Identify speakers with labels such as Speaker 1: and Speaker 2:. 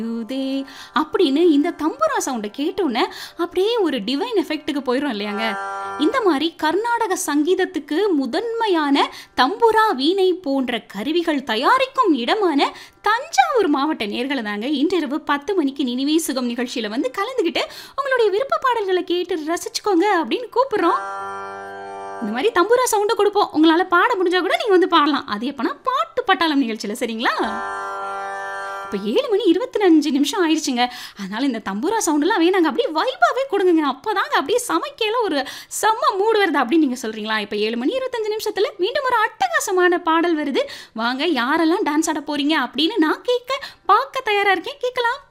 Speaker 1: யூதே அப்படின்னு இந்த தம்புரா சவுண்டை கேட்டோன்னே அப்படியே ஒரு டிவைன் எஃபெக்ட்டுக்கு போயிடும் இல்லையாங்க இந்த மாதிரி கர்நாடக சங்கீதத்துக்கு முதன்மையான தம்புரா வீணை போன்ற கருவிகள் தயாரிக்கும் இடமான தஞ்சாவூர் மாவட்ட நேர்களை தாங்க இன்றிரவு பத்து மணிக்கு நினைவே சுகம் நிகழ்ச்சியில் வந்து கலந்துக்கிட்டு உங்களுடைய விருப்ப பாடல்களை கேட்டு ரசிச்சுக்கோங்க அப்படின்னு கூப்பிடுறோம் இந்த மாதிரி தம்புரா சவுண்டை கொடுப்போம் உங்களால் பாட முடிஞ்சா கூட நீங்கள் வந்து பாடலாம் அது எப்போனா பாட்டு பட்டாளம் நிகழ்ச்சியில் சரிங்களா இப்போ ஏழு மணி இருபத்தி அஞ்சு நிமிஷம் ஆயிடுச்சுங்க அதனால இந்த தம்பூரா சவுண்டெல்லாம் வேணாங்க அப்படியே வைபாவே கொடுங்க அப்போ தாங்க அப்படியே சமைக்கையில் ஒரு செம்ம மூடு வருது அப்படின்னு நீங்கள் சொல்கிறீங்களா இப்போ ஏழு மணி இருபத்தஞ்சு நிமிஷத்தில் மீண்டும் ஒரு அட்டகாசமான பாடல் வருது வாங்க யாரெல்லாம் டான்ஸ் ஆட போறீங்க அப்படின்னு நான் கேட்க பார்க்க தயாராக இருக்கேன் கேட்கலாம்